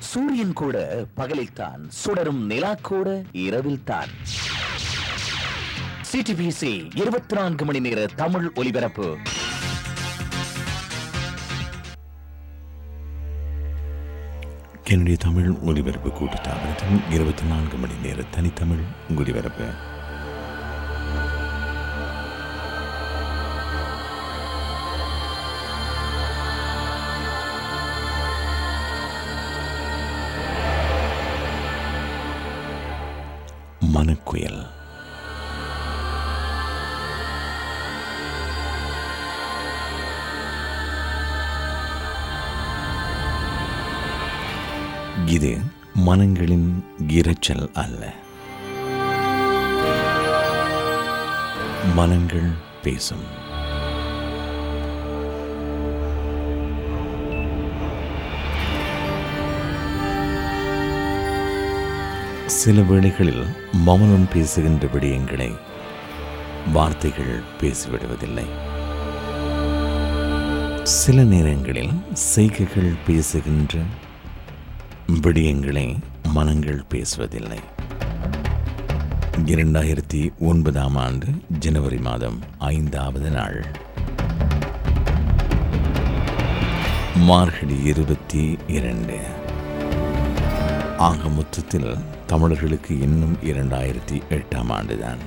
சூரியன் கூட பகலில்தான் சுடரும் நிலா கூட இரவில்தான் சிடிபிசி இருபத்தி நான்கு மணி நேர தமிழ் ஒலிபரப்பு என்னுடைய தமிழ் ஒலிபரப்பு கூட்டுத்தாபனத்தின் இருபத்தி நான்கு மணி நேர தனித்தமிழ் ஒலிபரப்பு மனக்குயல் இது மனங்களின் இரைச்சல் அல்ல மனங்கள் பேசும் சில வேளைகளில் மௌனம் பேசுகின்ற விடயங்களை வார்த்தைகள் பேசிவிடுவதில்லை சில நேரங்களில் செய்கைகள் பேசுகின்ற விடயங்களை மனங்கள் பேசுவதில்லை இரண்டாயிரத்தி ஒன்பதாம் ஆண்டு ஜனவரி மாதம் ஐந்தாவது நாள் மார்கழி இருபத்தி இரண்டு ஆக மொத்தத்தில் தமிழர்களுக்கு இன்னும் இரண்டாயிரத்தி எட்டாம் ஆண்டுதான்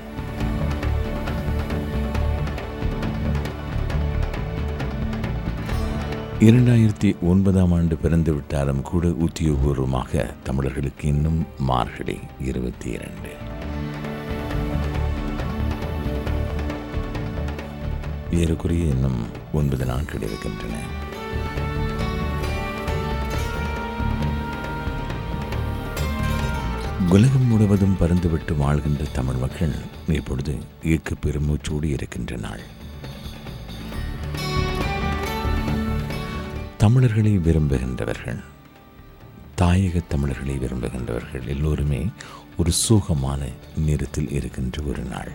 இரண்டாயிரத்தி ஒன்பதாம் ஆண்டு பிறந்து விட்டாலும் கூட உத்தியோகபூர்வமாக தமிழர்களுக்கு இன்னும் மார்கழி இருபத்தி இரண்டு ஏறக்குறைய இன்னும் ஒன்பது நாட்கள் இருக்கின்றன உலகம் முழுவதும் பறந்துவிட்டு வாழ்கின்ற தமிழ் மக்கள் இப்பொழுது இயக்க பெருமூச்சோடு இருக்கின்ற நாள் தமிழர்களை விரும்புகின்றவர்கள் தாயக தமிழர்களை விரும்புகின்றவர்கள் எல்லோருமே ஒரு சோகமான நிறத்தில் இருக்கின்ற ஒரு நாள்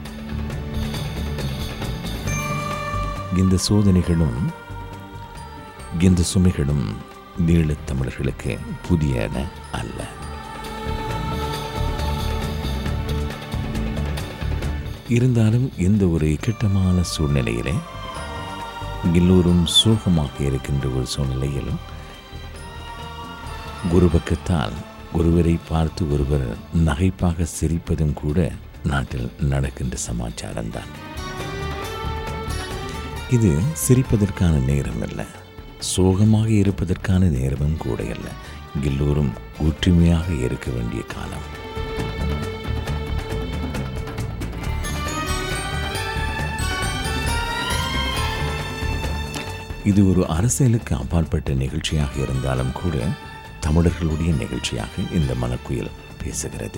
இந்த சோதனைகளும் இந்த சுமைகளும் ஈழத் தமிழர்களுக்கு புதியன அல்ல இருந்தாலும் இந்த ஒரு இக்கட்டமான சூழ்நிலையிலே எல்லோரும் சோகமாக இருக்கின்ற ஒரு சூழ்நிலையில் ஒரு பக்கத்தால் ஒருவரை பார்த்து ஒருவர் நகைப்பாக சிரிப்பதும் கூட நாட்டில் நடக்கின்ற சமாச்சாரம்தான் இது சிரிப்பதற்கான நேரம் அல்ல சோகமாக இருப்பதற்கான நேரமும் கூட அல்ல எல்லோரும் ஒற்றுமையாக இருக்க வேண்டிய காலம் இது ஒரு அரசியலுக்கு அப்பாற்பட்ட நிகழ்ச்சியாக இருந்தாலும் கூட தமிழர்களுடைய நிகழ்ச்சியாக இந்த மனக்குயில் பேசுகிறது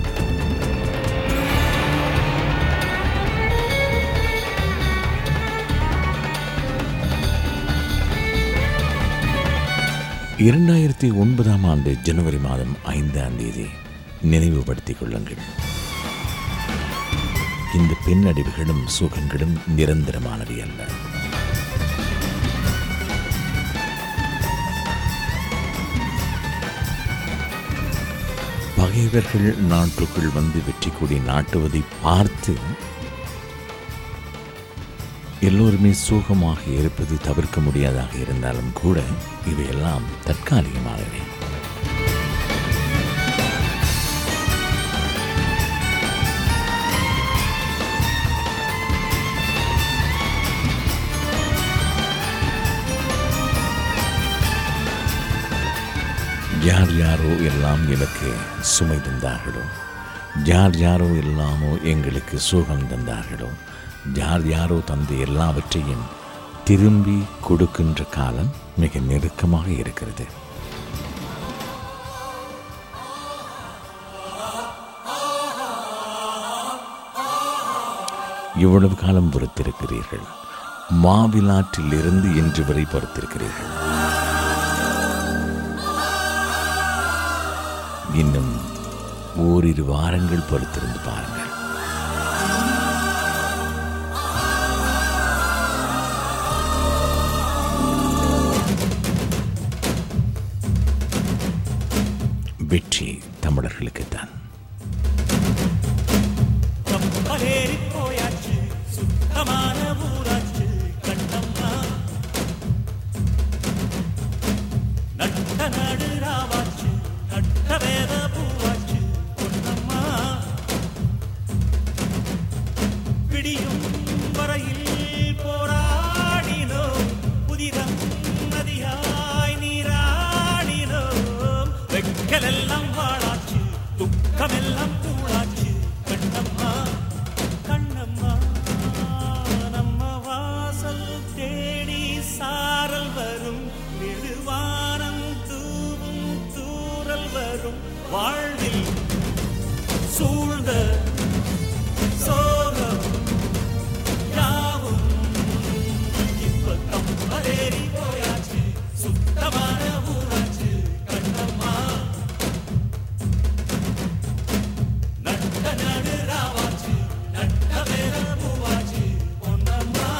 இரண்டாயிரத்தி ஒன்பதாம் ஆண்டு ஜனவரி மாதம் ஐந்தாம் தேதி நினைவுபடுத்திக் கொள்ளுங்கள் இந்த பின்னடைவுகளும் சுகங்களும் நிரந்தரமானவை அல்ல பகைவர்கள் நாட்டுக்குள் வந்து வெற்றி கொடி நாட்டுவதை பார்த்து எல்லோருமே சோகமாக இருப்பது தவிர்க்க முடியாதாக இருந்தாலும் கூட இவையெல்லாம் தற்காலிகமாகவே யார் யாரோ எல்லாம் எனக்கு சுமை தந்தார்களோ யார் யாரோ எல்லாமோ எங்களுக்கு சுகம் தந்தார்களோ யார் யாரோ தந்த எல்லாவற்றையும் திரும்பி கொடுக்கின்ற காலம் மிக நெருக்கமாக இருக்கிறது இவ்வளவு காலம் பொறுத்திருக்கிறீர்கள் மாவிலாற்றில் இருந்து இன்று வரை பொறுத்திருக்கிறீர்கள் இன்னும் ஓரிரு வாரங்கள் பொறுத்திருந்து பாருங்கள் வெற்றி தமிழர்களுக்குத்தான் கப்பலேறி போயாச்சு சுத்தமான ஊராச்சு கண்ணம்மா நட்ட நடு ராவாச்சு நட்ட வேத பூவாச்சு பொன்னம்மா பிடியும் வரையில் போராடினோம் புதிதம் நதியாய் நீராடினோம் வெக்கலெல்லாம் வாழாச்சு துக்கமெல்லாம் கூழாச்சு கண்ணம்மா கண்ணம்மா நம்ம வாசல் தேடி சாரல் வரும் நெடுவானம் தூவும் தூரல் வரும் வாழ்வில் சூழ்ந்த சோகம் யாவும் இப்ப கப்பலேறி போயாச்சு சுத்தமான ஊராச்சு கண்ணம்மா நட்ட நடு ராவாச்சு நட்ட வேற பூவாச்சு பொன்னம்மா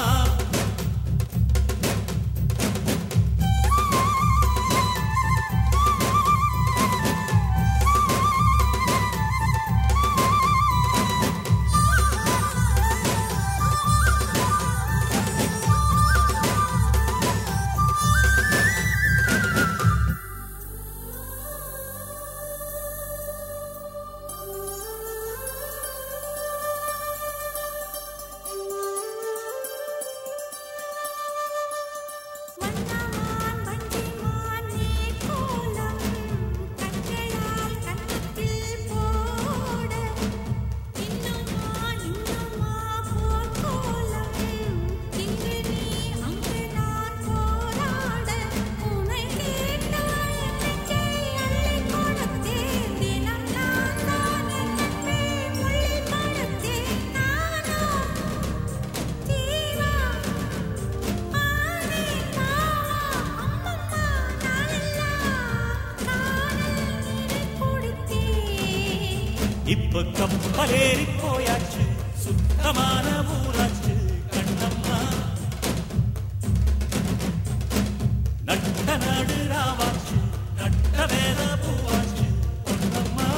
மன்னமான் வஞ்சிமான் நீர்க்கோலம் கண்களால் கன்னத்தில் போட இன்னுமா இன்னுமா போர்க்கோலம் இங்கு நீ அங்கு நான் போராட உனை கேட்டால் என்னை அள்ளி கொடுத்தேன் தினம் நான் தான் என்னை மொழி கொடுத்தேன் நானோ தீவா ஆனே மாவா அம்மம்மா நாளெல்லாம் காணல் நீரை குடித்தேன் இப்ப கப்பலேறி போயாச்சு சுத்தமான ஊராச்சு கண்ணம்மா நட்ட நடு ராவாச்சு நட்ட வேத பூவாச்சு பொன்னம்மா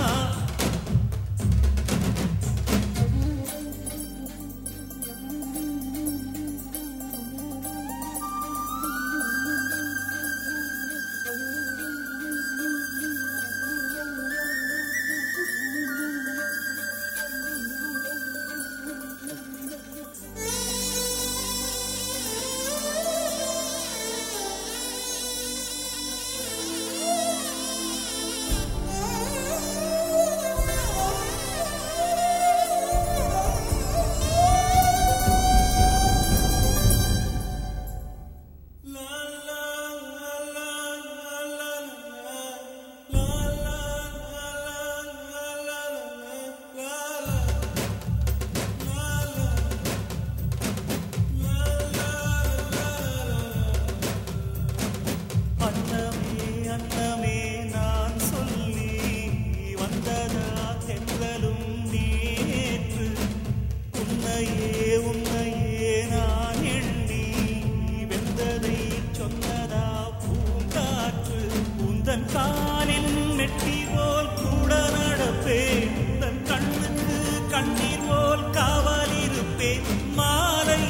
அன்னமே அன்னமே நான் சொல்லி வந்ததா தென்றலும் நேற்று உன்னையே உன்னையே நான் எண்ணி வெந்ததை சொன்னதா பூங்காற்று உந்தன் காலில் மெட்டி போல் கூட நடப்பேன் உந்தன் கண்ணுக்கு கண்ணீர் போல் காவலிருப்பேன் மாலை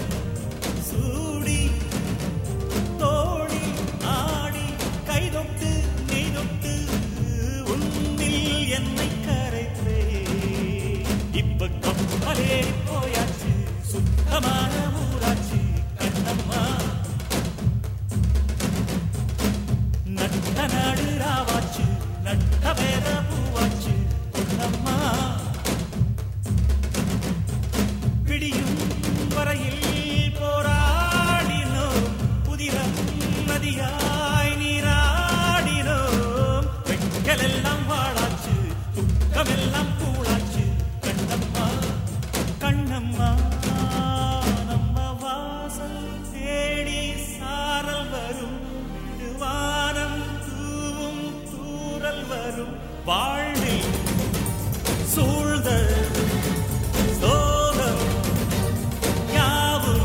சூடி தோழி ஆடி கைதொட்டு நெய்தொட்டு உன்னில் என்னை கரைத்தே இப்ப கப்பலேறி போயாச்சு சுத்தமான ஊராச்சு கண்ணம்மா நட்ட நாடு ராவாச்சு நட்ட வேற பூவாச்சு பொன்னம்மா பிடியும் வரையில் போராடினோம் புதிரம் நதியாய் நீராடினோம் வெட்கலெல்லாம் வாழாச்சு துக்கமெல்லாம் கூழாச்சு கண்ணம்மா கண்ணம்மா நம்ம வாசல் தேடி சாரல் வரும் வானம் தூவும் தூரல் வரும் வாழ்வில் சூழ்ந்த சோகம் யாவும்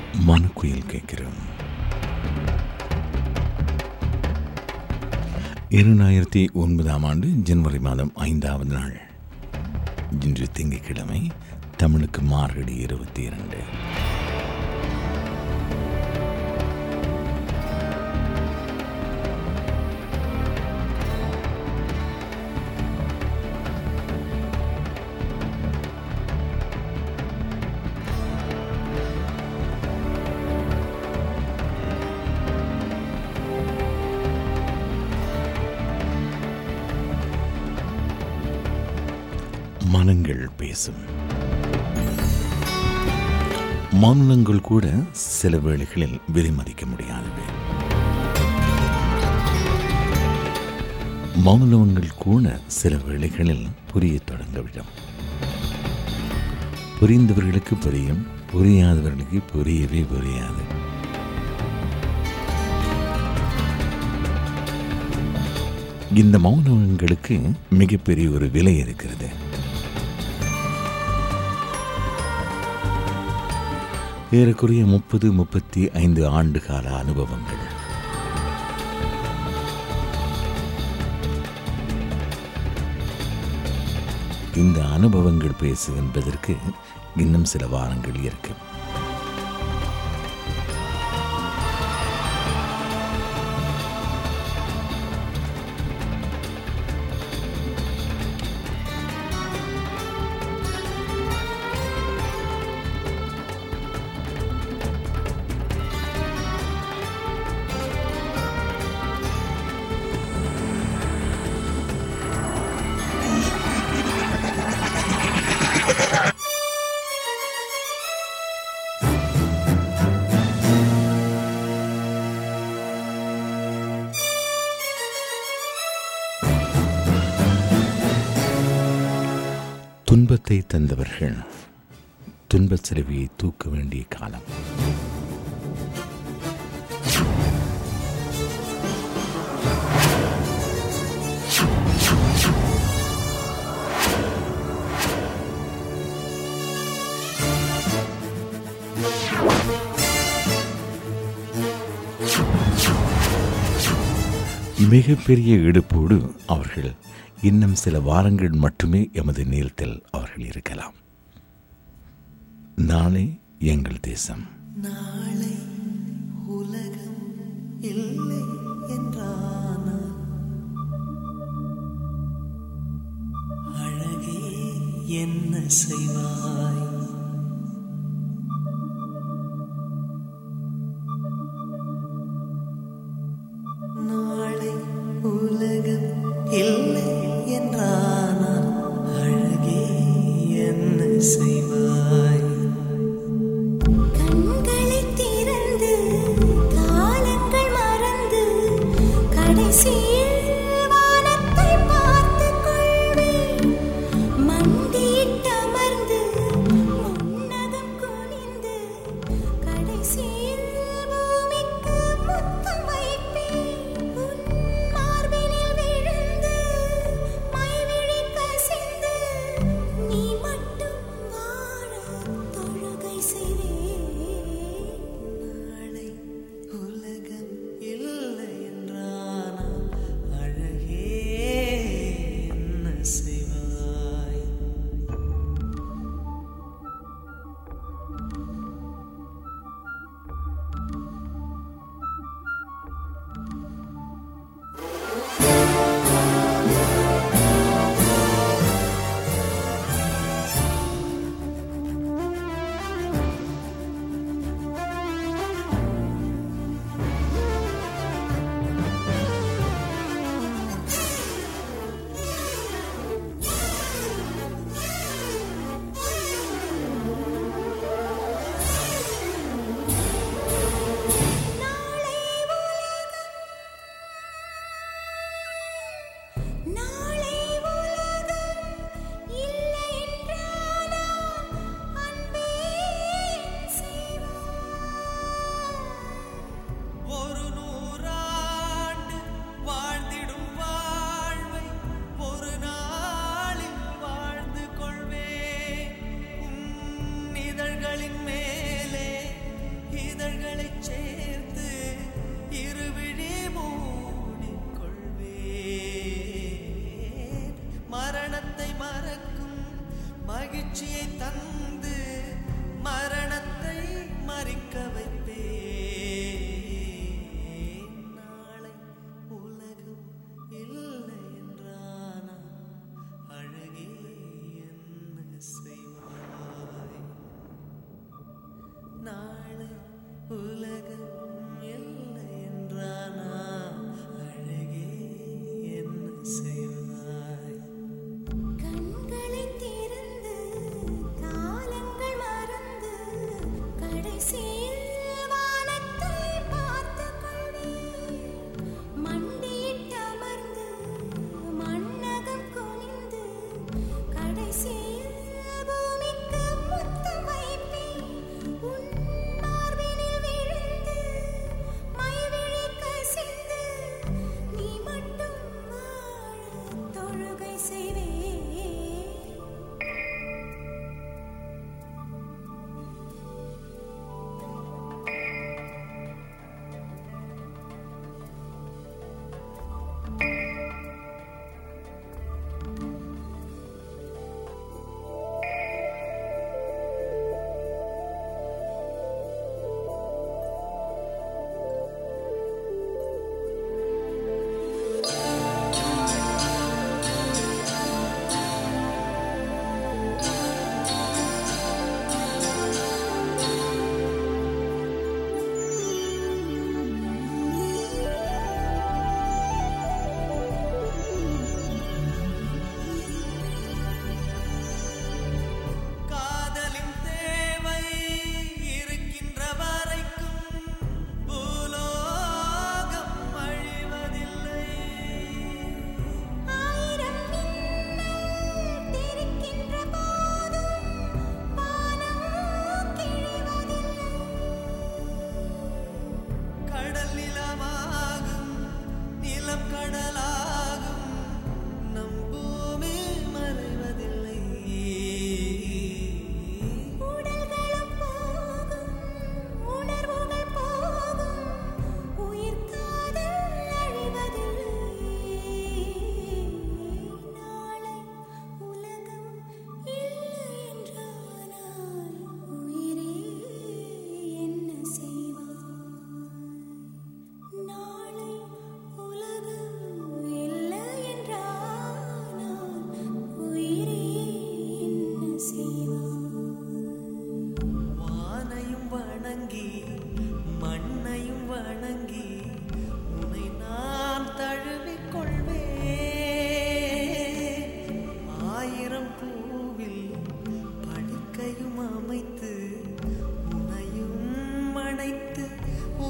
மனக்குயில் கேட்கிறோம் இரண்டாயிரத்தி ஒன்பதாம் ஆண்டு ஜனவரி மாதம் ஐந்தாவது நாள் இன்று திங்கட்கிழமை தமிழுக்கு மார்கழி இருபத்தி இரண்டு மனங்கள் பேசும் மௌனங்கள் கூட சில வேளைகளில் விலைமதிக்க முடியாதவை மௌனங்கள் கூட சில வேளைகளில் புரியத் தொடங்கவிடும் புரிந்தவர்களுக்கு புரியும் புரியாதவர்களுக்கு புரியவே புரியாது இந்த மௌனங்களுக்கு மிகப்பெரிய ஒரு விலை இருக்கிறது ஏறக்குறைய முப்பது முப்பத்தி ஐந்து ஆண்டு கால அனுபவங்கள் இந்த அனுபவங்கள் பேசுகின்றதற்கு இன்னும் சில வாரங்கள் இருக்கு துன்பத்தை தந்தவர்கள் துன்பச் சிலுவையை தூக்க வேண்டிய காலம் மிகப்பெரிய இடுப்போடு அவர்கள் இன்னும் சில வாரங்கள் மட்டுமே எமது நேரத்தில் அவர்கள் இருக்கலாம் நாளை எங்கள் தேசம் நாளை உலகம் இல்லை என்றானால் அழகே என்ன செய்வாய் நாளை உலகம் இல்லை என்றானால் அழகே என்ன செய்வாய் கண்களை திறந்து காலங்கள் மறந்து கடைசியில் வானத்தை பார்த்துக் கொள்வேன் மண்டியிட்டமர்ந்து முன்னகம் குனிந்து கடைசியில் பூமிக்கு முத்தம் வைப்பேன் உன் மார்பினில் விழுந்து மைவிழி கசிந்து நீ மட்டும் வா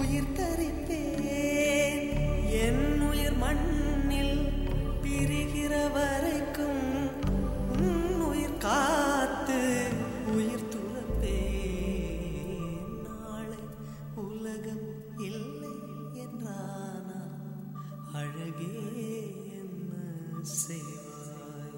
உயிர் தரிப்பேன் என் உயிர் மண்ணில் பிரிகிற வரைக்கும் உன் உயிர் காத்து உயிர் துறப்பேன் நாளை உலகம் இல்லை என்றானால் அழகே என்ன செய்வாய்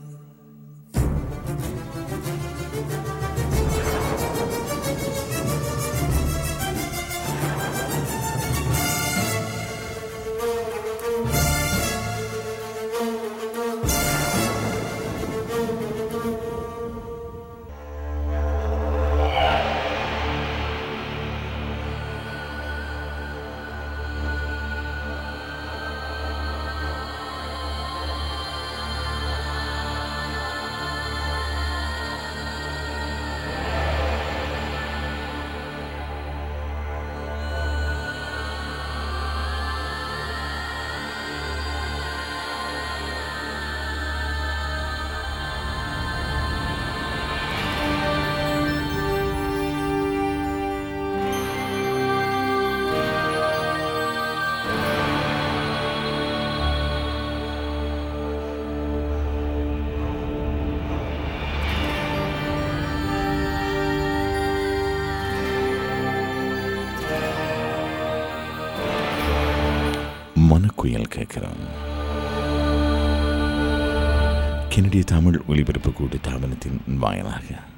மனக்குயல் கேட்கிறோம் கெனடிய தமிழ் ஒலிபரப்பு கூட்டு தாபனத்தின் வாயிலாக